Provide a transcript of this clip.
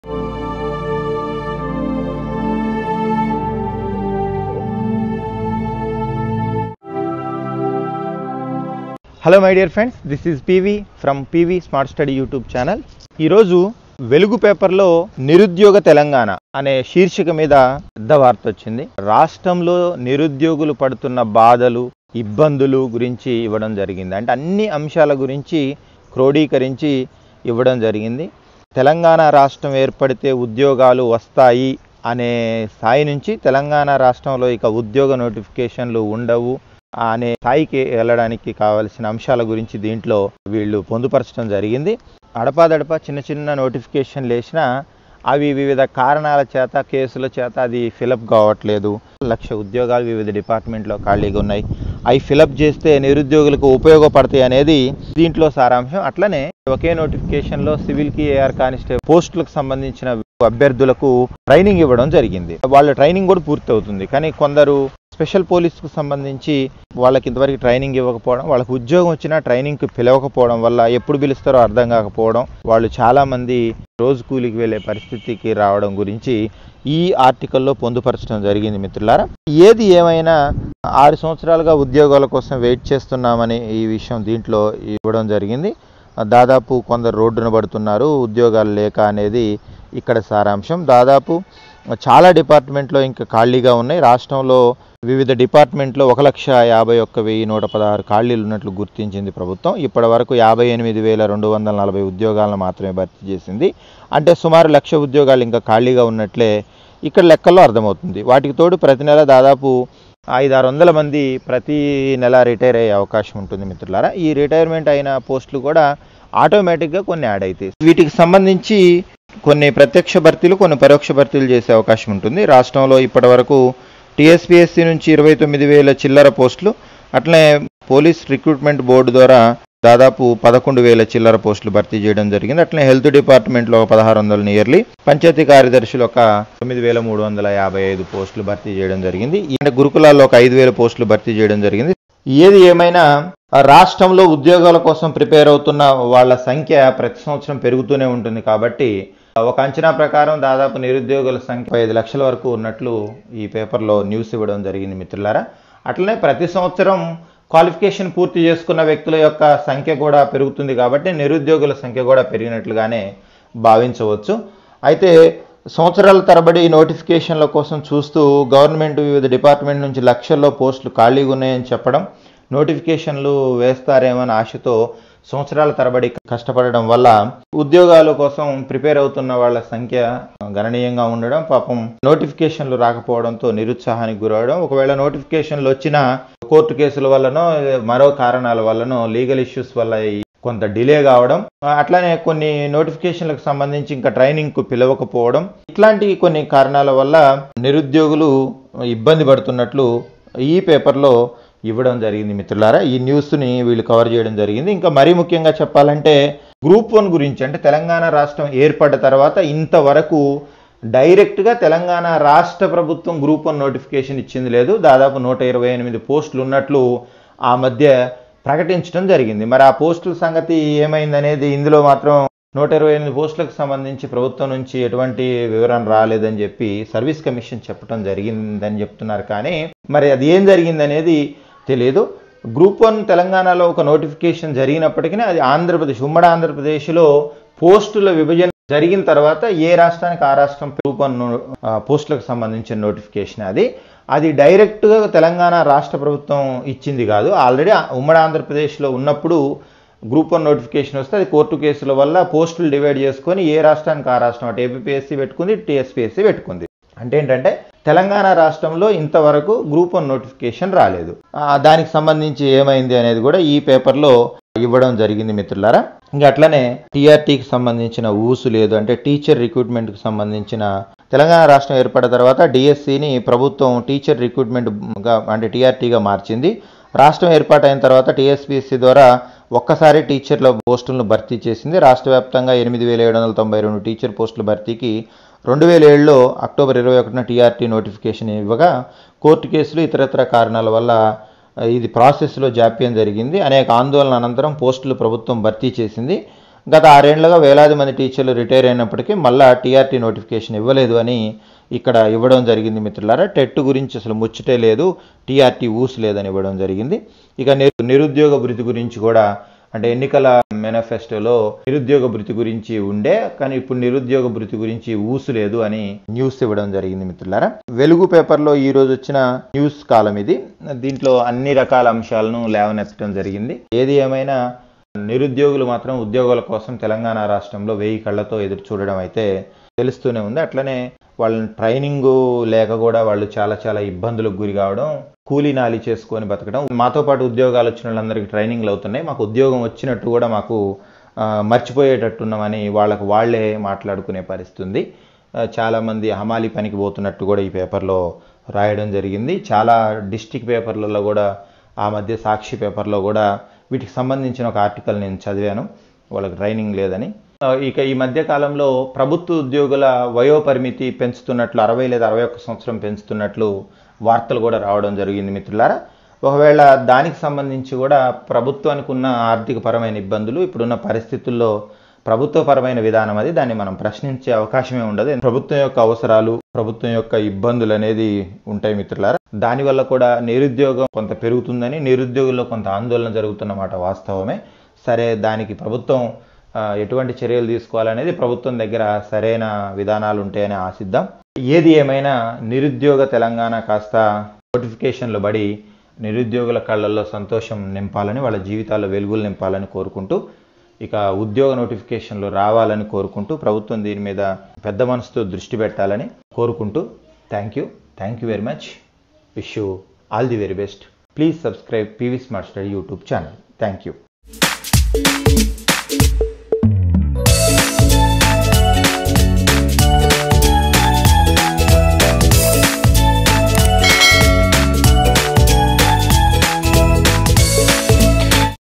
hello my dear friends this is PV from PV smart study YouTube channel ఈరోజు వెలుగు పేపర్లో నిరుద్యోగ తెలంగాణ అనే శీర్షిక మీద పెద్ద వార్త వచ్చింది రాష్ట్రంలో నిరుద్యోగులు పడుతున్న బాధలు ఇబ్బందులు గురించి ఇవ్వడం జరిగింది అంటే అన్ని అంశాల గురించి క్రోడీకరించి ఇవ్వడం జరిగింది తెలంగాణ రాష్ట్రం ఏర్పడితే ఉద్యోగాలు వస్తాయి అనే స్థాయి నుంచి తెలంగాణ రాష్ట్రంలో ఇక ఉద్యోగ నోటిఫికేషన్లు ఉండవు అనే స్థాయికి వెళ్ళడానికి కావలసిన అంశాల గురించి దీంట్లో వీళ్ళు పొందుపరచడం జరిగింది అడపాదడపా చిన్న చిన్న నోటిఫికేషన్లు వేసినా అవి వివిధ కారణాల చేత కేసుల చేత అది ఫిలప్ కావట్లేదు లక్ష ఉద్యోగాలు వివిధ డిపార్ట్మెంట్లో ఖాళీగా ఉన్నాయి అవి ఫిలప్ చేస్తే నిరుద్యోగులకు ఉపయోగపడతాయి అనేది దీంట్లో సారాంశం అట్లనే ఒకే నోటిఫికేషన్లో సివిల్కి ఏఆర్ కానిస్టేబుల్ పోస్టులకు సంబంధించిన అభ్యర్థులకు ట్రైనింగ్ ఇవ్వడం జరిగింది వాళ్ళ ట్రైనింగ్ కూడా పూర్తి అవుతుంది కానీ కొందరు స్పెషల్ పోలీస్కు సంబంధించి వాళ్ళకి ఇంతవరకు ట్రైనింగ్ ఇవ్వకపోవడం వాళ్ళకి ఉద్యోగం వచ్చినా ట్రైనింగ్కి పిలవకపోవడం వల్ల ఎప్పుడు పిలుస్తారో అర్థం కాకపోవడం వాళ్ళు చాలామంది రోజు కూలికి వెళ్ళే పరిస్థితికి రావడం గురించి ఈ ఆర్టికల్లో పొందుపరచడం జరిగింది మిత్రులారా ఏది ఏమైనా ఆరు సంవత్సరాలుగా ఉద్యోగాల కోసం వెయిట్ చేస్తున్నామని ఈ విషయం దీంట్లో ఇవ్వడం జరిగింది దాదాపు కొందరు రోడ్డున పడుతున్నారు ఉద్యోగాలు లేక అనేది ఇక్కడ సారాంశం దాదాపు చాలా డిపార్ట్మెంట్లో ఇంకా ఖాళీగా ఉన్నాయి రాష్ట్రంలో వివిధ డిపార్ట్మెంట్లో ఒక లక్ష యాభై ఒక్క వెయ్యి నూట పదహారు ఖాళీలు ఉన్నట్లు గుర్తించింది ప్రభుత్వం ఇప్పటి వరకు యాభై ఎనిమిది వేల రెండు వందల నలభై ఉద్యోగాలను మాత్రమే భర్తీ చేసింది అంటే సుమారు లక్ష ఉద్యోగాలు ఇంకా ఖాళీగా ఉన్నట్లే ఇక్కడ లెక్కల్లో అర్థమవుతుంది వాటికి తోడు ప్రతి నెల దాదాపు ఐదు ఆరు వందల మంది ప్రతి నెల రిటైర్ అయ్యే అవకాశం ఉంటుంది మిత్రులారా ఈ రిటైర్మెంట్ అయిన పోస్టులు కూడా ఆటోమేటిక్గా కొన్ని యాడ్ అవుతాయి వీటికి సంబంధించి కొన్ని ప్రత్యక్ష భర్తీలు కొన్ని పరోక్ష భర్తీలు చేసే అవకాశం ఉంటుంది రాష్ట్రంలో ఇప్పటి వరకు టీఎస్పీఎస్సీ నుంచి ఇరవై తొమ్మిది వేల చిల్లర పోస్టులు అట్లనే పోలీస్ రిక్రూట్మెంట్ బోర్డు ద్వారా దాదాపు పదకొండు వేల చిల్లర పోస్టులు భర్తీ చేయడం జరిగింది అట్లనే హెల్త్ డిపార్ట్మెంట్లో ఒక పదహారు వందల నియర్లీ పంచాయతీ కార్యదర్శులు ఒక తొమ్మిది వేల మూడు వందల యాభై ఐదు పోస్టులు భర్తీ చేయడం జరిగింది అంటే గురుకులాల్లో ఒక ఐదు వేల పోస్టులు భర్తీ చేయడం జరిగింది ఏది ఏమైనా రాష్ట్రంలో ఉద్యోగాల కోసం ప్రిపేర్ అవుతున్న వాళ్ళ సంఖ్య ప్రతి సంవత్సరం పెరుగుతూనే ఉంటుంది కాబట్టి ఒక అంచనా ప్రకారం దాదాపు నిరుద్యోగుల సంఖ్య ఐదు లక్షల వరకు ఉన్నట్లు ఈ పేపర్లో న్యూస్ ఇవ్వడం జరిగింది మిత్రులారా అట్లనే ప్రతి సంవత్సరం క్వాలిఫికేషన్ పూర్తి చేసుకున్న వ్యక్తుల యొక్క సంఖ్య కూడా పెరుగుతుంది కాబట్టి నిరుద్యోగుల సంఖ్య కూడా పెరిగినట్లుగానే భావించవచ్చు అయితే సంవత్సరాల తరబడి నోటిఫికేషన్ల కోసం చూస్తూ గవర్నమెంట్ వివిధ డిపార్ట్మెంట్ నుంచి లక్షల్లో పోస్టులు ఖాళీగా ఉన్నాయని చెప్పడం నోటిఫికేషన్లు వేస్తారేమని ఆశతో సంవత్సరాల తరబడి కష్టపడడం వల్ల ఉద్యోగాల కోసం ప్రిపేర్ అవుతున్న వాళ్ళ సంఖ్య గణనీయంగా ఉండడం పాపం నోటిఫికేషన్లు రాకపోవడంతో నిరుత్సాహానికి గురవడం ఒకవేళ నోటిఫికేషన్లు వచ్చినా కోర్టు కేసుల వల్లనో మరో కారణాల వల్లనో లీగల్ ఇష్యూస్ వల్ల కొంత డిలే కావడం అట్లానే కొన్ని నోటిఫికేషన్లకు సంబంధించి ఇంకా ట్రైనింగ్కు పిలవకపోవడం ఇట్లాంటి కొన్ని కారణాల వల్ల నిరుద్యోగులు ఇబ్బంది పడుతున్నట్లు ఈ పేపర్లో ఇవ్వడం జరిగింది మిత్రులారా ఈ న్యూస్ని వీళ్ళు కవర్ చేయడం జరిగింది ఇంకా మరీ ముఖ్యంగా చెప్పాలంటే గ్రూప్ వన్ గురించి అంటే తెలంగాణ రాష్ట్రం ఏర్పడ్డ తర్వాత ఇంతవరకు డైరెక్ట్గా తెలంగాణ రాష్ట్ర ప్రభుత్వం గ్రూప్ వన్ నోటిఫికేషన్ ఇచ్చింది లేదు దాదాపు నూట ఇరవై ఎనిమిది పోస్టులు ఉన్నట్లు ఆ మధ్య ప్రకటించడం జరిగింది మరి ఆ పోస్టుల సంగతి ఏమైందనేది ఇందులో మాత్రం నూట ఇరవై ఎనిమిది పోస్టులకు సంబంధించి ప్రభుత్వం నుంచి ఎటువంటి వివరణ రాలేదని చెప్పి సర్వీస్ కమిషన్ చెప్పడం జరిగిందని చెప్తున్నారు కానీ మరి అది ఏం జరిగిందనేది తెలియదు గ్రూప్ వన్ తెలంగాణలో ఒక నోటిఫికేషన్ జరిగినప్పటికీ అది ఆంధ్రప్రదేశ్ ఉమ్మడి ఆంధ్రప్రదేశ్లో పోస్టుల విభజన జరిగిన తర్వాత ఏ రాష్ట్రానికి ఆ రాష్ట్రం గ్రూప్ వన్ పోస్టులకు సంబంధించిన నోటిఫికేషన్ అది అది డైరెక్ట్గా తెలంగాణ రాష్ట్ర ప్రభుత్వం ఇచ్చింది కాదు ఆల్రెడీ ఉమ్మడి ఆంధ్రప్రదేశ్లో ఉన్నప్పుడు గ్రూప్ వన్ నోటిఫికేషన్ వస్తే అది కోర్టు కేసుల వల్ల పోస్టులు డివైడ్ చేసుకొని ఏ రాష్ట్రానికి ఆ రాష్ట్రం అటు ఏపీఎస్సీ పెట్టుకుంది టీఎస్పీఎస్సీ పెట్టుకుంది అంటే ఏంటంటే తెలంగాణ రాష్ట్రంలో ఇంతవరకు గ్రూప్ వన్ నోటిఫికేషన్ రాలేదు దానికి సంబంధించి ఏమైంది అనేది కూడా ఈ పేపర్లో ఇవ్వడం జరిగింది మిత్రులారా ఇంకా అట్లనే టీఆర్టీకి సంబంధించిన ఊసు లేదు అంటే టీచర్ రిక్రూట్మెంట్కి సంబంధించిన తెలంగాణ రాష్ట్రం ఏర్పడిన తర్వాత డిఎస్సిని ప్రభుత్వం టీచర్ రిక్రూట్మెంట్గా అంటే టీఆర్టీగా మార్చింది రాష్ట్రం ఏర్పాటైన తర్వాత టీఎస్పీఎస్సీ ద్వారా ఒక్కసారి టీచర్ల పోస్టులను భర్తీ చేసింది రాష్ట్ర వ్యాప్తంగా ఎనిమిది వేల ఏడు వందల తొంభై రెండు టీచర్ పోస్టుల భర్తీకి రెండు వేల ఏడులో అక్టోబర్ ఇరవై ఒకటిన టీఆర్టీ నోటిఫికేషన్ ఇవ్వగా కోర్టు కేసులు ఇతరత్ర కారణాల వల్ల ఇది ప్రాసెస్లో జాప్యం జరిగింది అనేక ఆందోళన అనంతరం పోస్టులు ప్రభుత్వం భర్తీ చేసింది గత ఆరేళ్లుగా వేలాది మంది టీచర్లు రిటైర్ అయినప్పటికీ మళ్ళా టీఆర్టీ నోటిఫికేషన్ ఇవ్వలేదు అని ఇక్కడ ఇవ్వడం జరిగింది మిత్రులారా టెట్ గురించి అసలు ముచ్చటే లేదు టీఆర్టీ ఊసు లేదని ఇవ్వడం జరిగింది ఇక నిరు- నిరుద్యోగ భృతి గురించి కూడా అంటే ఎన్నికల మేనిఫెస్టోలో నిరుద్యోగ భృతి గురించి ఉండే కానీ ఇప్పుడు నిరుద్యోగ భృతి గురించి ఊసు లేదు అని న్యూస్ ఇవ్వడం జరిగింది మిత్రులారా వెలుగు పేపర్లో ఈ రోజు వచ్చిన న్యూస్ కాలం ఇది దీంట్లో అన్ని రకాల అంశాలను లేవనెత్తడం జరిగింది ఏది ఏమైనా నిరుద్యోగులు మాత్రం ఉద్యోగాల కోసం తెలంగాణ రాష్ట్రంలో వెయ్యి కళ్ళతో ఎదురు చూడడం అయితే తెలుస్తూనే ఉంది అట్లనే వాళ్ళని ట్రైనింగ్ లేక కూడా వాళ్ళు చాలా చాలా ఇబ్బందులకు గురి కావడం కూలీ నాలి చేసుకొని బతకడం మాతో పాటు ఉద్యోగాలు వచ్చిన వాళ్ళందరికీ ట్రైనింగ్లు అవుతున్నాయి మాకు ఉద్యోగం వచ్చినట్టు కూడా మాకు ఆ, మర్చిపోయేటట్టున్నామని వాళ్ళకు వాళ్ళే మాట్లాడుకునే పరిస్థితి ఉంది ఆ, చాలామంది హమాలి పనికి పోతున్నట్టు కూడా ఈ పేపర్లో రాయడం జరిగింది చాలా డిస్టిక్ పేపర్లలో కూడా ఆ మధ్య సాక్షి పేపర్లో కూడా వీటికి సంబంధించిన ఒక ఆర్టికల్ నేను చదివాను వాళ్ళకి ట్రైనింగ్ లేదని ఆ, ఇక ఈ మధ్య కాలంలో ప్రభుత్వ ఉద్యోగుల వయోపరిమితి పెంచుతున్నట్లు అరవై లేదా అరవై ఒక్క సంవత్సరం పెంచుతున్నట్లు వార్తలు కూడా రావడం జరిగింది మిత్రులారా ఒకవేళ దానికి సంబంధించి కూడా ప్రభుత్వానికి ఉన్న ఆర్థిక పరమైన ఇబ్బందులు ఇప్పుడున్న పరిస్థితుల్లో ప్రభుత్వపరమైన విధానం అది దాన్ని మనం ప్రశ్నించే అవకాశమే ఉండదు ప్రభుత్వం యొక్క అవసరాలు ప్రభుత్వం యొక్క ఇబ్బందులు అనేది ఉంటాయి మిత్రులారా దానివల్ల కూడా నిరుద్యోగం కొంత పెరుగుతుందని నిరుద్యోగుల్లో కొంత ఆందోళన జరుగుతున్నమాట వాస్తవమే సరే దానికి ప్రభుత్వం ఆ, ఎటువంటి చర్యలు తీసుకోవాలనేది ప్రభుత్వం దగ్గర సరైన విధానాలు ఉంటాయని ఆశిద్దాం ఏది ఏమైనా నిరుద్యోగ తెలంగాణ కాస్త నోటిఫికేషన్లు పడి నిరుద్యోగుల కళ్ళల్లో సంతోషం నింపాలని వాళ్ళ జీవితాల్లో వెలుగులు నింపాలని కోరుకుంటూ ఇక ఉద్యోగ నోటిఫికేషన్లు రావాలని కోరుకుంటూ ప్రభుత్వం దీని మీద పెద్ద మనసుతో దృష్టి పెట్టాలని కోరుకుంటూ thank you thank you very much wish you all the very best please subscribe PV smart study YouTube channel thank you